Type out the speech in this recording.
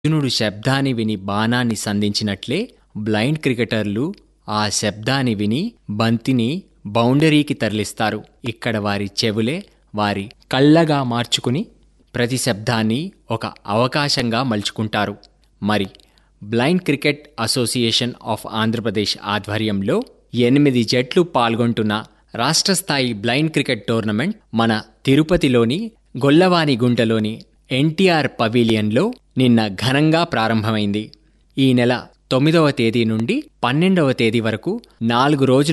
అర్జునుడు శబ్దాన్ని విని బాణాన్ని సంధించినట్లే బ్లైండ్ క్రికెటర్లు ఆ శబ్దాన్ని విని బంతిని బౌండరీకి తరలిస్తారు ఇక్కడ వారి చెవులే వారి కళ్ళగా మార్చుకుని ప్రతి శబ్దాన్ని ఒక అవకాశంగా మలుచుకుంటారు మరి blind cricket association of Andhra Pradesh ఆధ్వర్యంలో ఎనిమిది జట్లు పాల్గొంటున్న రాష్ట్ర స్థాయి బ్లైండ్ క్రికెట్ టోర్నమెంట్ మన తిరుపతిలోని గొల్లవానిగుంటలోని ఎన్టీఆర్ పవిలియన్లో నిన్న ఘనంగా ప్రారంభమైంది ఈ నెల తొమ్మిదవ తేదీ నుండి పన్నెండవ తేదీ వరకు నాలుగు రోజుల